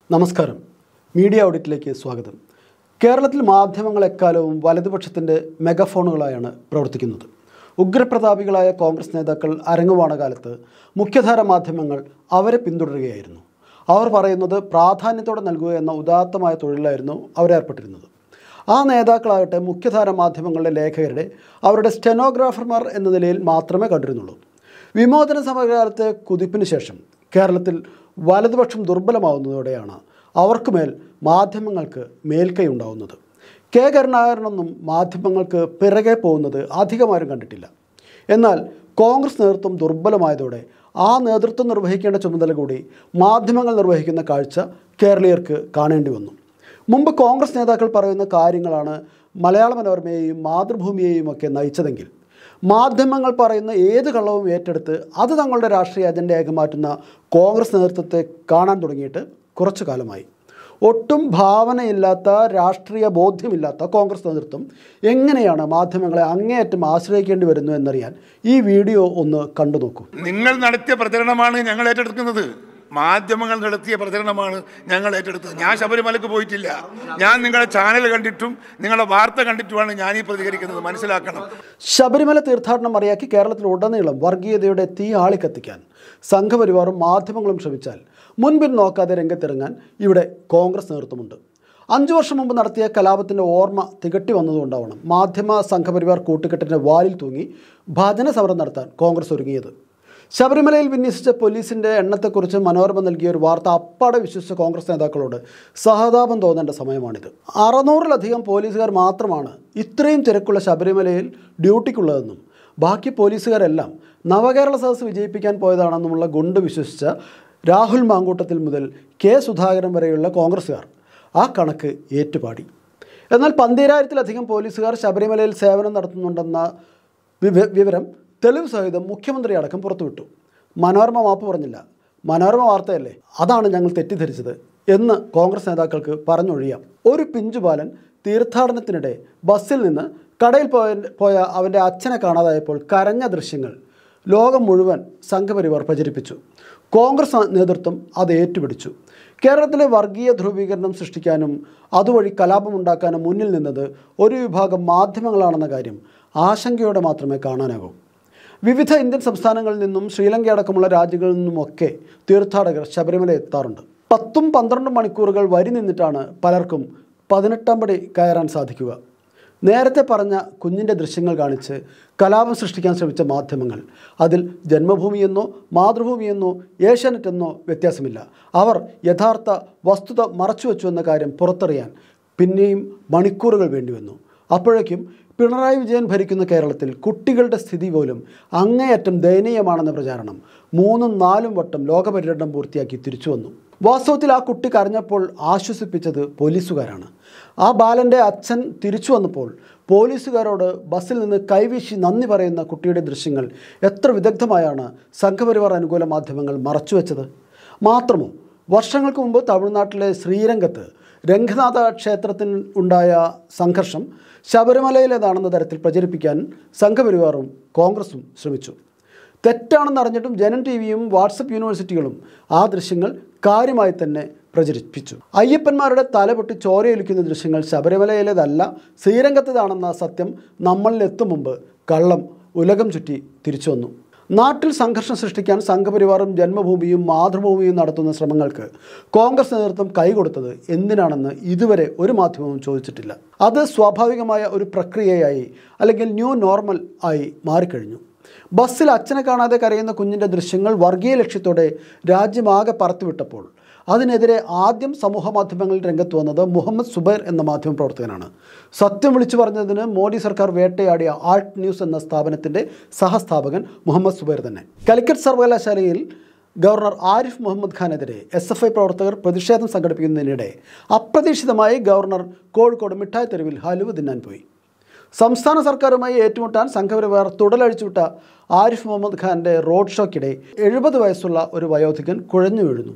നമസ്കാരം മീഡിയ ഓഡിറ്റിലേക്ക് സ്വാഗതം കേരളത്തിൽ മാധ്യമങ്ങൾ എക്കാലവും വലതുപക്ഷത്തിൻ്റെ മെഗഫോണുകളായാണ് പ്രവർത്തിക്കുന്നത് ഉഗ്രപ്രതാപികളായ കോൺഗ്രസ് നേതാക്കൾ അരങ്ങുവാണ കാലത്ത് മുഖ്യധാര മാധ്യമങ്ങൾ അവരെ പിന്തുടരുകയായിരുന്നു അവർ പറയുന്നത് പ്രാധാന്യത്തോടെ നൽകുക എന്ന ഉദാത്തമായ തൊഴിലായിരുന്നു അവരേർപ്പെട്ടിരുന്നത് ആ നേതാക്കളാകട്ടെ മുഖ്യധാര മാധ്യമങ്ങളുടെ ലേഖകരുടെ അവരുടെ സ്റ്റെനോഗ്രാഫർമാർ എന്ന നിലയിൽ മാത്രമേ കണ്ടിരുന്നുള്ളൂ വിമോചന സമരകാലത്തെ കുതിപ്പിന് ശേഷം കേരളത്തിൽ വലതുപക്ഷം ദുർബലമാവുന്നതോടെയാണ് അവർക്കുമേൽ മാധ്യമങ്ങൾക്ക് മേൽക്കൈ ഉണ്ടാവുന്നത് കെ കരുണാകരനൊന്നും മാധ്യമങ്ങൾക്ക് പിറകെ പോകുന്നത് അധികമാരും കണ്ടിട്ടില്ല എന്നാൽ കോൺഗ്രസ് നേതൃത്വം ദുർബലമായതോടെ ആ നേതൃത്വം നിർവഹിക്കേണ്ട ചുമതല കൂടി മാധ്യമങ്ങൾ നിർവഹിക്കുന്ന കാഴ്ച കേരളീയർക്ക് കാണേണ്ടി വന്നു മുമ്പ് കോൺഗ്രസ് നേതാക്കൾ പറയുന്ന കാര്യങ്ങളാണ് മലയാള മനോരമയെയും മാതൃഭൂമിയെയും ഒക്കെ നയിച്ചതെങ്കിൽ മാധ്യമങ്ങൾ പറയുന്ന ഏത് കള്ളവും ഏറ്റെടുത്ത് അത് തങ്ങളുടെ രാഷ്ട്രീയ അജണ്ടയാക്കി മാറ്റുന്ന കോൺഗ്രസ് നേതൃത്വത്തെ കാണാൻ തുടങ്ങിയിട്ട് കുറച്ചു കാലമായി ഒട്ടും ഭാവനയില്ലാത്ത രാഷ്ട്രീയ ബോധ്യമില്ലാത്ത കോൺഗ്രസ് നേതൃത്വം എങ്ങനെയാണ് മാധ്യമങ്ങളെ അങ്ങേയറ്റം ആശ്രയിക്കേണ്ടി വരുന്നു എന്നറിയാൻ ഈ വീഡിയോ ഒന്ന് കണ്ടു നോക്കൂ നിങ്ങൾ നടത്തിയ പ്രചരണമാണ് ഞങ്ങൾ ഏറ്റെടുക്കുന്നത് മാധ്യമങ്ങൾ നടത്തിയ പ്രചരണമാണ് ഞങ്ങൾ ഏറ്റെടുത്തത് ഞാൻ ശബരിമലക്ക് പോയിട്ടില്ല ഞാൻ നിങ്ങളുടെ ചാനൽ കണ്ടിട്ടും നിങ്ങളുടെ വാർത്ത കണ്ടിട്ടുമാണ് ഞാൻ ഈ പ്രതികരിക്കുന്നത് മനസ്സിലാക്കണം ശബരിമല തീർത്ഥാടനം മറിയാക്കി കേരളത്തിൽ ഉടനീളം വർഗീയതയുടെ തീ ആളിക്കത്തിക്കാൻ സംഘപരിവാറും മാധ്യമങ്ങളും ശ്രമിച്ചാൽ മുൻപിൽ നോക്കാതെ രംഗത്തിറങ്ങാൻ ഇവിടെ കോൺഗ്രസ് നേതൃത്വമുണ്ട് അഞ്ചു വർഷം മുമ്പ് നടത്തിയ കലാപത്തിൻ്റെ ഓർമ്മ തികട്ടി വന്നതുകൊണ്ടാവണം മാധ്യമ സംഘപരിവാർ കൂട്ടുകെട്ടിൻ്റെ വാലിൽ തൂങ്ങി ഭജന സമരം നടത്താൻ കോൺഗ്രസ് ഒരുങ്ങിയത് ശബരിമലയിൽ വിന്യസിച്ച പോലീസിൻ്റെ എണ്ണത്തെക്കുറിച്ച് മനോരമ നൽകിയ ഒരു വാർത്ത അപ്പാടെ വിശ്വസിച്ച കോൺഗ്രസ് നേതാക്കളോട് സഹതാപം തോന്നേണ്ട സമയമാണിത് അറുന്നൂറിലധികം പോലീസുകാർ മാത്രമാണ് ഇത്രയും തിരക്കുള്ള ശബരിമലയിൽ ഡ്യൂട്ടിക്കുള്ളതെന്നും ബാക്കി പോലീസുകാരെല്ലാം നവകേരള സദസ് വിജയിപ്പിക്കാൻ പോയതാണെന്നുമുള്ള ഗുണ്ട് വിശ്വസിച്ച രാഹുൽ മാങ്കൂട്ടത്തിൽ മുതൽ കെ സുധാകരൻ വരെയുള്ള കോൺഗ്രസ്സുകാർ ആ കണക്ക് ഏറ്റുപാടി എന്നാൽ പന്തീരായിരത്തിലധികം പോലീസുകാർ ശബരിമലയിൽ സേവനം നടത്തുന്നുണ്ടെന്ന വിവ- വിവരം തെളിവ് സഹിതം മുഖ്യമന്ത്രി അടക്കം പുറത്തുവിട്ടു മനോരമ മാപ്പ് പറഞ്ഞില്ല മനോരമ വാർത്തയല്ലേ അതാണ് ഞങ്ങൾ തെറ്റിദ്ധരിച്ചത് എന്ന് കോൺഗ്രസ് നേതാക്കൾക്ക് പറഞ്ഞൊഴിയാം ഒരു പിഞ്ചുബാലൻ തീർത്ഥാടനത്തിനിടെ ബസ്സിൽ നിന്ന് കടയിൽ പോയ പോയ അവൻ്റെ അച്ഛനെ കാണാതായപ്പോൾ കരഞ്ഞ ദൃശ്യങ്ങൾ ലോകം മുഴുവൻ സംഘപരിവാർ പ്രചരിപ്പിച്ചു കോൺഗ്രസ് നേതൃത്വം അത് ഏറ്റുപിടിച്ചു കേരളത്തിലെ വർഗീയ ധ്രുവീകരണം സൃഷ്ടിക്കാനും അതുവഴി കലാപമുണ്ടാക്കാനും മുന്നിൽ നിന്നത് ഒരു വിഭാഗം മാധ്യമങ്ങളാണെന്ന കാര്യം ആശങ്കയോടെ മാത്രമേ കാണാനാകൂ വിവിധ ഇന്ത്യൻ സംസ്ഥാനങ്ങളിൽ നിന്നും ശ്രീലങ്ക അടക്കമുള്ള രാജ്യങ്ങളിൽ നിന്നുമൊക്കെ തീർത്ഥാടകർ ശബരിമല എത്താറുണ്ട് പത്തും പന്ത്രണ്ടും മണിക്കൂറുകൾ വരി നിന്നിട്ടാണ് പലർക്കും പതിനെട്ടാം പടി കയറാൻ സാധിക്കുക നേരത്തെ പറഞ്ഞ കുഞ്ഞിൻ്റെ ദൃശ്യങ്ങൾ കാണിച്ച് കലാപം സൃഷ്ടിക്കാൻ ശ്രമിച്ച മാധ്യമങ്ങൾ അതിൽ ജന്മഭൂമിയെന്നോ മാതൃഭൂമിയെന്നോ ഏഷ്യാനെറ്റ് എന്നോ വ്യത്യാസമില്ല അവർ യഥാർത്ഥ വസ്തുത മറച്ചുവെച്ചു എന്ന കാര്യം പുറത്തറിയാൻ പിന്നെയും മണിക്കൂറുകൾ വേണ്ടിവന്നു അപ്പോഴേക്കും പിണറായി വിജയൻ ഭരിക്കുന്ന കേരളത്തിൽ കുട്ടികളുടെ സ്ഥിതി പോലും അങ്ങേയറ്റം ദയനീയമാണെന്ന പ്രചാരണം മൂന്നും നാലും വട്ടം ലോകപര്യടനം പൂർത്തിയാക്കി തിരിച്ചു വന്നു വാസ്തവത്തിൽ ആ കുട്ടി കരഞ്ഞപ്പോൾ ആശ്വസിപ്പിച്ചത് പോലീസുകാരാണ് ആ ബാലൻ്റെ അച്ഛൻ തിരിച്ചു വന്നപ്പോൾ പോലീസുകാരോട് ബസ്സിൽ നിന്ന് കൈവീശി നന്ദി പറയുന്ന കുട്ടിയുടെ ദൃശ്യങ്ങൾ എത്ര വിദഗ്ധമായാണ് സംഘപരിവാർ അനുകൂല മാധ്യമങ്ങൾ മറച്ചുവെച്ചത് മാത്രമോ വർഷങ്ങൾക്ക് മുമ്പ് തമിഴ്നാട്ടിലെ ശ്രീരംഗത്ത് രംഗനാഥ ക്ഷേത്രത്തിൽ ഉണ്ടായ സംഘർഷം ശബരിമലയിലേതാണെന്ന തരത്തിൽ പ്രചരിപ്പിക്കാൻ സംഘപരിവാറും കോൺഗ്രസും ശ്രമിച്ചു തെറ്റാണെന്ന് അറിഞ്ഞിട്ടും ജനൻ ടി വിയും വാട്സപ്പ് യൂണിവേഴ്സിറ്റികളും ആ ദൃശ്യങ്ങൾ കാര്യമായി തന്നെ പ്രചരിപ്പിച്ചു അയ്യപ്പന്മാരുടെ തലപൊട്ടി ചോരയൊലിക്കുന്ന ദൃശ്യങ്ങൾ ശബരിമലയിലേതല്ല ശ്രീരംഗത്തേതാണെന്ന സത്യം നമ്മളിൽ എത്തും മുമ്പ് കള്ളം ഉലകം ചുറ്റി തിരിച്ചു വന്നു നാട്ടിൽ സംഘർഷം സൃഷ്ടിക്കാൻ സംഘപരിവാറും ജന്മഭൂമിയും മാതൃഭൂമിയും നടത്തുന്ന ശ്രമങ്ങൾക്ക് കോൺഗ്രസ് നേതൃത്വം കൈകൊടുത്തത് എന്തിനാണെന്ന് ഇതുവരെ ഒരു മാധ്യമവും ചോദിച്ചിട്ടില്ല അത് സ്വാഭാവികമായ ഒരു പ്രക്രിയയായി അല്ലെങ്കിൽ ന്യൂ നോർമൽ ആയി മാറിക്കഴിഞ്ഞു ബസ്സിൽ അച്ഛനെ കാണാതെ കരയുന്ന കുഞ്ഞിൻ്റെ ദൃശ്യങ്ങൾ വർഗീയ ലക്ഷ്യത്തോടെ രാജ്യമാകെ പറത്തിവിട്ടപ്പോൾ അതിനെതിരെ ആദ്യം സമൂഹ മാധ്യമങ്ങളിൽ രംഗത്ത് വന്നത് മുഹമ്മദ് സുബൈർ എന്ന മാധ്യമ പ്രവർത്തകനാണ് സത്യം വിളിച്ചു പറഞ്ഞതിന് മോഡി സർക്കാർ വേട്ടയാടിയ ആൾട്ട് ന്യൂസ് എന്ന സ്ഥാപനത്തിൻ്റെ സഹസ്ഥാപകൻ മുഹമ്മദ് സുബൈർ തന്നെ കാലിക്കറ്റ് സർവകലാശാലയിൽ ഗവർണർ ആരിഫ് മുഹമ്മദ് ഖാനെതിരെ എസ് എഫ് ഐ പ്രവർത്തകർ പ്രതിഷേധം സംഘടിപ്പിക്കുന്നതിനിടെ അപ്രതീക്ഷിതമായി ഗവർണർ കോഴിക്കോട് മിഠായി തെരുവിൽ ഹലുവ തിന്നാൻ പോയി സംസ്ഥാന സർക്കാരുമായി ഏറ്റുമുട്ടാൻ സംഘപരിവാർ തുടലഴിച്ചുവിട്ട ആരിഫ് മുഹമ്മദ് ഖാൻ്റെ റോഡ് ഷോയ്ക്കിടെ എഴുപത് വയസ്സുള്ള ഒരു വയോധികൻ കുഴഞ്ഞു വീഴുന്നു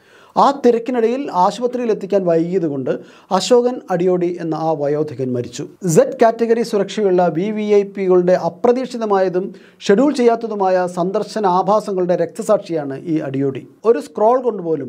ആ തിരക്കിനിടയിൽ ആശുപത്രിയിൽ എത്തിക്കാൻ വൈകിയതുകൊണ്ട് അശോകൻ അടിയോടി എന്ന ആ വയോധികൻ മരിച്ചു സെഡ് കാറ്റഗറി സുരക്ഷയുള്ള വി വി ഐ പികളുടെ അപ്രതീക്ഷിതമായതും ഷെഡ്യൂൾ ചെയ്യാത്തതുമായ സന്ദർശന ആഭാസങ്ങളുടെ രക്തസാക്ഷിയാണ് ഈ അടിയോടി ഒരു സ്ക്രോൾ കൊണ്ടുപോലും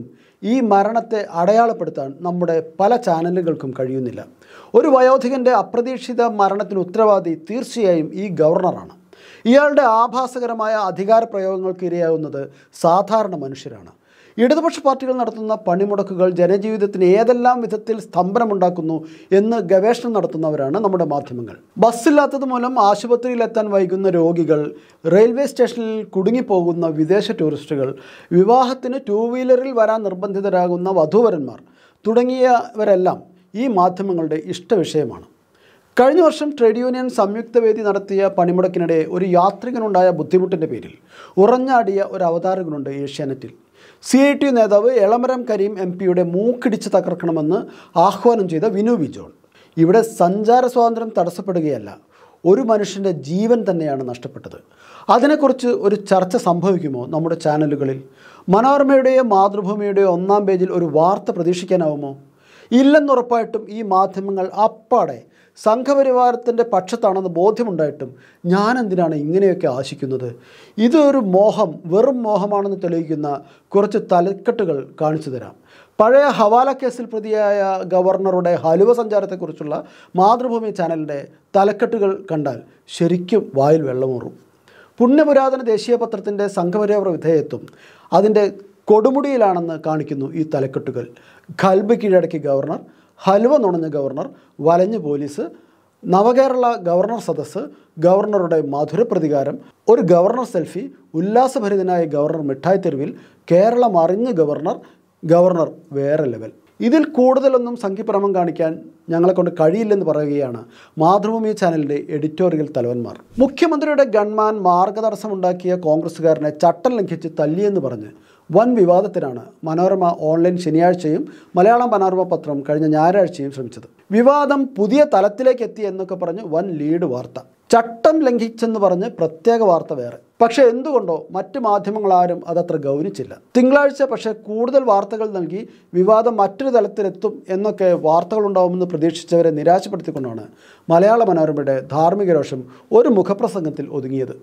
ഈ മരണത്തെ അടയാളപ്പെടുത്താൻ നമ്മുടെ പല ചാനലുകൾക്കും കഴിയുന്നില്ല ഒരു വയോധികൻ്റെ അപ്രതീക്ഷിത മരണത്തിന് ഉത്തരവാദി തീർച്ചയായും ഈ ഗവർണറാണ് ഇയാളുടെ ആഭാസകരമായ അധികാര പ്രയോഗങ്ങൾക്ക് ഇരയാവുന്നത് സാധാരണ മനുഷ്യരാണ് ഇടതുപക്ഷ പാർട്ടികൾ നടത്തുന്ന പണിമുടക്കുകൾ ജനജീവിതത്തിന് ഏതെല്ലാം വിധത്തിൽ സ്തംഭനമുണ്ടാക്കുന്നു എന്ന് ഗവേഷണം നടത്തുന്നവരാണ് നമ്മുടെ മാധ്യമങ്ങൾ ബസ്സില്ലാത്തത് മൂലം ആശുപത്രിയിലെത്താൻ വൈകുന്ന രോഗികൾ റെയിൽവേ സ്റ്റേഷനിൽ കുടുങ്ങിപ്പോകുന്ന വിദേശ ടൂറിസ്റ്റുകൾ വിവാഹത്തിന് ടൂ വീലറിൽ വരാൻ നിർബന്ധിതരാകുന്ന വധൂവരന്മാർ തുടങ്ങിയവരെല്ലാം ഈ മാധ്യമങ്ങളുടെ ഇഷ്ടവിഷയമാണ് കഴിഞ്ഞ വർഷം ട്രേഡ് യൂണിയൻ സംയുക്ത വേദി നടത്തിയ പണിമുടക്കിനിടെ ഒരു യാത്രികനുണ്ടായ ബുദ്ധിമുട്ടിൻ്റെ പേരിൽ ഉറഞ്ഞാടിയ ഒരു അവതാരകനുണ്ട് ഏഷ്യാനെറ്റിൽ സി ഐ ടി നേതാവ് എളമരം കരീം എം പിയുടെ മൂക്കിടിച്ച് തകർക്കണമെന്ന് ആഹ്വാനം ചെയ്ത വിനു വിജോൺ ഇവിടെ സഞ്ചാര സ്വാതന്ത്ര്യം തടസ്സപ്പെടുകയല്ല ഒരു മനുഷ്യൻ്റെ ജീവൻ തന്നെയാണ് നഷ്ടപ്പെട്ടത് അതിനെക്കുറിച്ച് ഒരു ചർച്ച സംഭവിക്കുമോ നമ്മുടെ ചാനലുകളിൽ മനോരമയുടെയോ മാതൃഭൂമിയുടെയോ ഒന്നാം പേജിൽ ഒരു വാർത്ത പ്രതീക്ഷിക്കാനാവുമോ ഇല്ലെന്നുറപ്പായിട്ടും ഈ മാധ്യമങ്ങൾ അപ്പാടെ സംഘപരിവാരത്തിൻ്റെ പക്ഷത്താണെന്ന് ബോധ്യമുണ്ടായിട്ടും ഞാൻ എന്തിനാണ് ഇങ്ങനെയൊക്കെ ആശിക്കുന്നത് ഇതൊരു മോഹം വെറും മോഹമാണെന്ന് തെളിയിക്കുന്ന കുറച്ച് തലക്കെട്ടുകൾ കാണിച്ചു തരാം പഴയ ഹവാല കേസിൽ പ്രതിയായ ഗവർണറുടെ ഹലുവ സഞ്ചാരത്തെക്കുറിച്ചുള്ള മാതൃഭൂമി ചാനലിൻ്റെ തലക്കെട്ടുകൾ കണ്ടാൽ ശരിക്കും വായിൽ വെള്ളമൂറും പുണ്യപുരാതന ദേശീയ പത്രത്തിൻ്റെ സംഘപരിവാര വിധേയത്വം അതിൻ്റെ കൊടുമുടിയിലാണെന്ന് കാണിക്കുന്നു ഈ തലക്കെട്ടുകൾ ഖൽബ് കീഴടക്കി ഗവർണർ ഹലുവ നുണഞ്ഞ ഗവർണർ വലഞ്ഞ് പോലീസ് നവകേരള ഗവർണർ സദസ്സ് ഗവർണറുടെ മധുര പ്രതികാരം ഒരു ഗവർണർ സെൽഫി ഉല്ലാസഭരിതനായ ഗവർണർ മിഠായി തെരുവിൽ കേരളം അറിഞ്ഞ് ഗവർണർ ഗവർണർ വേറെ ലെവൽ ഇതിൽ കൂടുതലൊന്നും സംഖ്യപ്രമം കാണിക്കാൻ ഞങ്ങളെ കൊണ്ട് കഴിയില്ലെന്ന് പറയുകയാണ് മാതൃഭൂമി ചാനലിൻ്റെ എഡിറ്റോറിയൽ തലവന്മാർ മുഖ്യമന്ത്രിയുടെ ഗൺമാൻ മാർഗതടസ്സമുണ്ടാക്കിയ കോൺഗ്രസ്സുകാരനെ ചട്ടം ലംഘിച്ച് തല്ലിയെന്ന് പറഞ്ഞ് വൻ വിവാദത്തിനാണ് മനോരമ ഓൺലൈൻ ശനിയാഴ്ചയും മലയാളം മനോരമ പത്രം കഴിഞ്ഞ ഞായറാഴ്ചയും ശ്രമിച്ചത് വിവാദം പുതിയ തലത്തിലേക്ക് എത്തി എന്നൊക്കെ പറഞ്ഞ് വൻ ലീഡ് വാർത്ത ചട്ടം ലംഘിച്ചെന്ന് പറഞ്ഞ് പ്രത്യേക വാർത്ത വേറെ പക്ഷേ എന്തുകൊണ്ടോ മറ്റ് മാധ്യമങ്ങളാരും അതത്ര ഗൗനിച്ചില്ല തിങ്കളാഴ്ച പക്ഷേ കൂടുതൽ വാർത്തകൾ നൽകി വിവാദം മറ്റൊരു തലത്തിലെത്തും എന്നൊക്കെ വാർത്തകളുണ്ടാവുമെന്ന് പ്രതീക്ഷിച്ചവരെ നിരാശപ്പെടുത്തിക്കൊണ്ടാണ് മലയാള മനോരമയുടെ ധാർമ്മിക രോഷം ഒരു മുഖപ്രസംഗത്തിൽ ഒതുങ്ങിയത്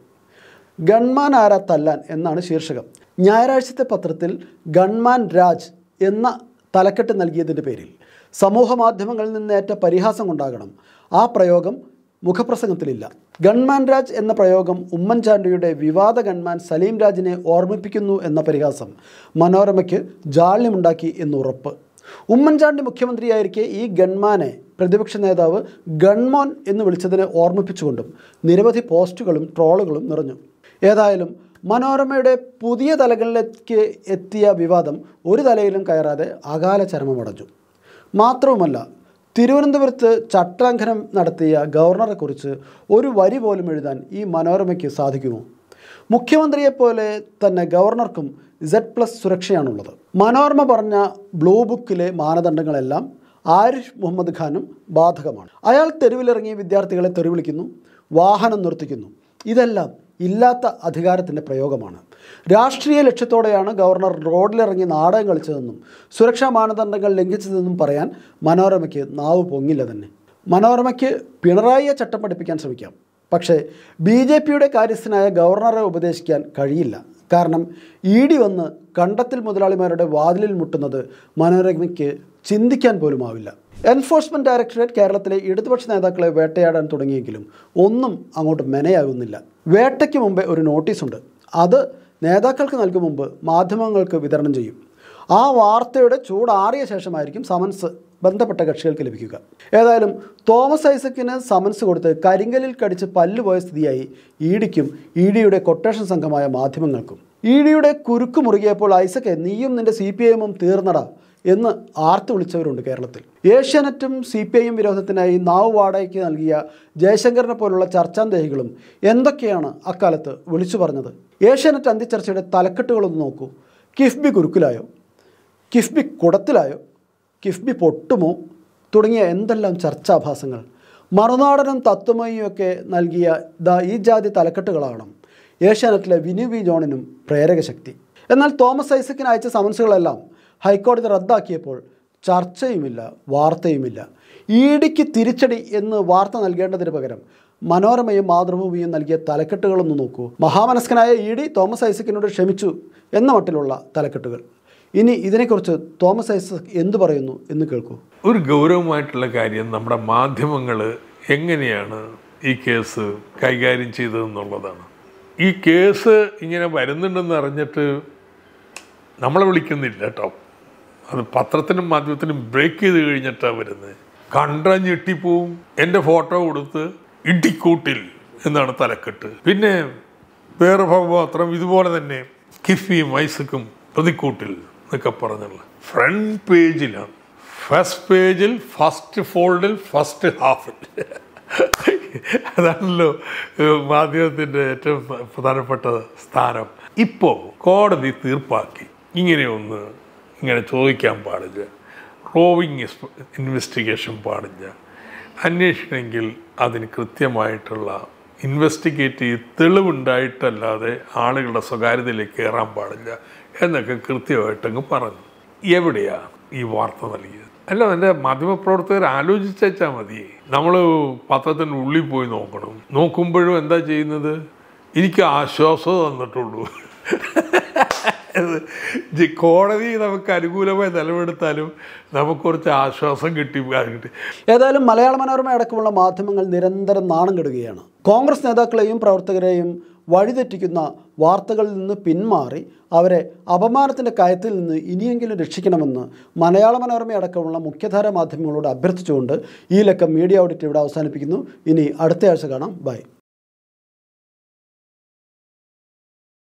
ഗൺമാൻ ആരാ തല്ലാൻ എന്നാണ് ശീർഷകം ഞായറാഴ്ചത്തെ പത്രത്തിൽ ഗൺമാൻ രാജ് എന്ന തലക്കെട്ട് നൽകിയതിൻ്റെ പേരിൽ സമൂഹ മാധ്യമങ്ങളിൽ നിന്നേറ്റ പരിഹാസം കൊണ്ടാകണം ആ പ്രയോഗം മുഖപ്രസംഗത്തിലില്ല ഗൺമാൻ രാജ് എന്ന പ്രയോഗം ഉമ്മൻചാണ്ടിയുടെ വിവാദ ഗൺമാൻ സലീം രാജിനെ ഓർമ്മിപ്പിക്കുന്നു എന്ന പരിഹാസം മനോരമയ്ക്ക് ജാള്യമുണ്ടാക്കി എന്നുറപ്പ് ഉമ്മൻചാണ്ടി മുഖ്യമന്ത്രിയായിരിക്കെ ഈ ഗൺമാനെ പ്രതിപക്ഷ നേതാവ് ഗൺമോൻ എന്ന് വിളിച്ചതിനെ ഓർമ്മിപ്പിച്ചുകൊണ്ടും നിരവധി പോസ്റ്റുകളും ട്രോളുകളും നിറഞ്ഞു ഏതായാലും മനോരമയുടെ പുതിയ തലങ്ങളിലേക്ക് എത്തിയ വിവാദം ഒരു തലയിലും കയറാതെ അകാല ചരമമടഞ്ഞു മാത്രവുമല്ല തിരുവനന്തപുരത്ത് ചട്ടലംഘനം നടത്തിയ ഗവർണറെക്കുറിച്ച് ഒരു വരി പോലും എഴുതാൻ ഈ മനോരമയ്ക്ക് സാധിക്കുമോ മുഖ്യമന്ത്രിയെപ്പോലെ തന്നെ ഗവർണർക്കും ഇസഡ് പ്ലസ് സുരക്ഷയാണുള്ളത് മനോരമ പറഞ്ഞ ബ്ലൂ ബുക്കിലെ മാനദണ്ഡങ്ങളെല്ലാം ആരിഫ് മുഹമ്മദ് ഖാനും ബാധകമാണ് അയാൾ തെരുവിലിറങ്ങി വിദ്യാർത്ഥികളെ തെറിവിളിക്കുന്നു വാഹനം നിർത്തിക്കുന്നു ഇതെല്ലാം ഇല്ലാത്ത അധികാരത്തിൻ്റെ പ്രയോഗമാണ് രാഷ്ട്രീയ ലക്ഷ്യത്തോടെയാണ് ഗവർണർ റോഡിലിറങ്ങി നാടകം കളിച്ചതെന്നും സുരക്ഷാ മാനദണ്ഡങ്ങൾ ലംഘിച്ചതെന്നും പറയാൻ മനോരമയ്ക്ക് നാവ് പൊങ്ങില്ല തന്നെ മനോരമയ്ക്ക് പിണറായിയെ ചട്ടം പഠിപ്പിക്കാൻ ശ്രമിക്കാം പക്ഷേ ബി ജെ പിയുടെ കാര്യസ്ഥനായ ഗവർണറെ ഉപദേശിക്കാൻ കഴിയില്ല കാരണം ഇ ഡി വന്ന് കണ്ടത്തിൽ മുതലാളിമാരുടെ വാതിലിൽ മുട്ടുന്നത് മനോരമയ്ക്ക് ചിന്തിക്കാൻ പോലും ആവില്ല എൻഫോഴ്സ്മെൻറ്റ് ഡയറക്ടറേറ്റ് കേരളത്തിലെ ഇടതുപക്ഷ നേതാക്കളെ വേട്ടയാടാൻ തുടങ്ങിയെങ്കിലും ഒന്നും അങ്ങോട്ട് മെനയാകുന്നില്ല വേട്ടയ്ക്ക് മുമ്പേ ഒരു നോട്ടീസുണ്ട് അത് നേതാക്കൾക്ക് നൽകും മുമ്പ് മാധ്യമങ്ങൾക്ക് വിതരണം ചെയ്യും ആ വാർത്തയുടെ ചൂടാറിയ ശേഷമായിരിക്കും സമൻസ് ബന്ധപ്പെട്ട കക്ഷികൾക്ക് ലഭിക്കുക ഏതായാലും തോമസ് ഐസക്കിന് സമൻസ് കൊടുത്ത് കരിങ്കലിൽ കടിച്ച് പല്ലുപോയ സ്ഥിതിയായി ഇ ഡിക്കും ഇ ഡിയുടെ കൊട്ടേഷൻ സംഘമായ മാധ്യമങ്ങൾക്കും ഇ ഡിയുടെ കുരുക്ക് മുറുകിയപ്പോൾ ഐസക്കെ നീയും നിന്റെ സി പി എമ്മും തീർന്നടാ എന്ന് ആർത്തു വിളിച്ചവരുണ്ട് കേരളത്തിൽ ഏഷ്യാനെറ്റും സി പി ഐ എം വിരോധത്തിനായി നാവ് വാടകയ്ക്ക് നൽകിയ ജയശങ്കറിനെ പോലുള്ള ചർച്ചാന്തേഹികളും എന്തൊക്കെയാണ് അക്കാലത്ത് വിളിച്ചു പറഞ്ഞത് ഏഷ്യാനെറ്റ് അന്തിച്ചർച്ചയുടെ തലക്കെട്ടുകളൊന്ന് നോക്കൂ കിഫ്ബി കുരുക്കിലായോ കിഫ്ബി കുടത്തിലായോ കിഫ്ബി പൊട്ടുമോ തുടങ്ങിയ എന്തെല്ലാം ചർച്ചാഭാസങ്ങൾ മറുനാടനും തത്വമയും ഒക്കെ നൽകിയ ദാ ഈ ജാതി തലക്കെട്ടുകളാണ് ഏഷ്യാനെറ്റിലെ വിനു വി ജോണിനും പ്രേരകശക്തി എന്നാൽ തോമസ് ഐസക്കിന് അയച്ച സമൻസുകളെല്ലാം ഹൈക്കോടതി റദ്ദാക്കിയപ്പോൾ ചർച്ചയുമില്ല വാർത്തയുമില്ല ഇ ഡിക്ക് തിരിച്ചടി എന്ന് വാർത്ത നൽകേണ്ടതിന് പകരം മനോരമയും മാതൃഭൂമിയും നൽകിയ തലക്കെട്ടുകളൊന്ന് നോക്കൂ മഹാമനസ്കനായ ഇ ഡി തോമസ് ഐസക്കിനോട് ക്ഷമിച്ചു എന്ന മട്ടിലുള്ള തലക്കെട്ടുകൾ ഇനി ഇതിനെക്കുറിച്ച് തോമസ് ഐസക് എന്തു പറയുന്നു എന്ന് കേൾക്കൂ ഒരു ഗൗരവമായിട്ടുള്ള കാര്യം നമ്മുടെ മാധ്യമങ്ങൾ എങ്ങനെയാണ് ഈ കേസ് കൈകാര്യം ചെയ്തതെന്നുള്ളതാണ് ഈ കേസ് ഇങ്ങനെ വരുന്നുണ്ടെന്ന് അറിഞ്ഞിട്ട് നമ്മളെ വിളിക്കുന്നില്ല കേട്ടോ അത് പത്രത്തിനും മാധ്യമത്തിനും ബ്രേക്ക് ചെയ്ത് കഴിഞ്ഞിട്ടാണ് വരുന്നത് കണ്ട ഞെട്ടിപ്പോവും എൻ്റെ ഫോട്ടോ കൊടുത്ത് ഇടിക്കൂട്ടിൽ എന്നാണ് തലക്കെട്ട് പിന്നെ വേറെ പത്രം ഇതുപോലെ തന്നെ കിഫിയും ഐസക്കും പ്രതിക്കൂട്ടിൽ എന്നൊക്കെ പറഞ്ഞുള്ള ഫ്രണ്ട് പേജിലാണ് ഫസ്റ്റ് പേജിൽ ഫസ്റ്റ് ഫോൾഡിൽ ഫസ്റ്റ് ഹാഫിൽ അതാണല്ലോ ഏഹ്, മാധ്യമത്തിൻ്റെ ഏറ്റവും പ്രധാനപ്പെട്ട സ്ഥാനം ഇപ്പോൾ കോടതി തീർപ്പാക്കി ഇങ്ങനെയൊന്ന് ഇങ്ങനെ ചോദിക്കാൻ പാടില്ല റോവിങ് ഇൻവെസ്റ്റിഗേഷൻ പാടില്ല അന്വേഷിക്കണമെങ്കിൽ അതിന് കൃത്യമായിട്ടുള്ള ഇൻവെസ്റ്റിഗേറ്റ് ചെയ്ത് തെളിവുണ്ടായിട്ടല്ലാതെ ആളുകളുടെ സ്വകാര്യതയിലേക്ക് കയറാൻ പാടില്ല എന്നൊക്കെ കൃത്യമായിട്ടങ്ങ് പറഞ്ഞു എവിടെയാ ഈ വാർത്ത നൽകിയത് അല്ല എൻ്റെ മാധ്യമപ്രവർത്തകർ ആലോചിച്ചാൽ മതി നമ്മൾ പത്രത്തിൻ്റെ ഉള്ളിൽ പോയി നോക്കണം നോക്കുമ്പോഴും എന്താ ചെയ്യുന്നത് എനിക്ക് ആശ്വാസം തന്നിട്ടുള്ളൂ ഇത് ജി- കോടതി നമുക്ക് അനുകൂലമായി നിലപെടുത്താലും നമുക്ക് കുറച്ച് ആശ്വാസം കിട്ടി കിട്ടി ഏതായാലും മലയാള മനോരമ അടക്കമുള്ള മാധ്യമങ്ങൾ നിരന്തരം നാണം കെടുകയാണ് കോൺഗ്രസ് നേതാക്കളെയും പ്രവർത്തകരെയും വഴിതെറ്റിക്കുന്ന വാർത്തകളിൽ നിന്ന് പിന്മാറി അവരെ അപമാനത്തിൻ്റെ കയത്തിൽ നിന്ന് ഇനിയെങ്കിലും രക്ഷിക്കണമെന്ന് മലയാള മനോരമ അടക്കമുള്ള മുഖ്യധാര മാധ്യമങ്ങളോട് അഭ്യർത്ഥിച്ചുകൊണ്ട് ഈ ലക്കം മീഡിയ ഓഡിറ്റ് ഇവിടെ അവസാനിപ്പിക്കുന്നു ഇനി അടുത്ത ആഴ്ച കാണാം ബൈ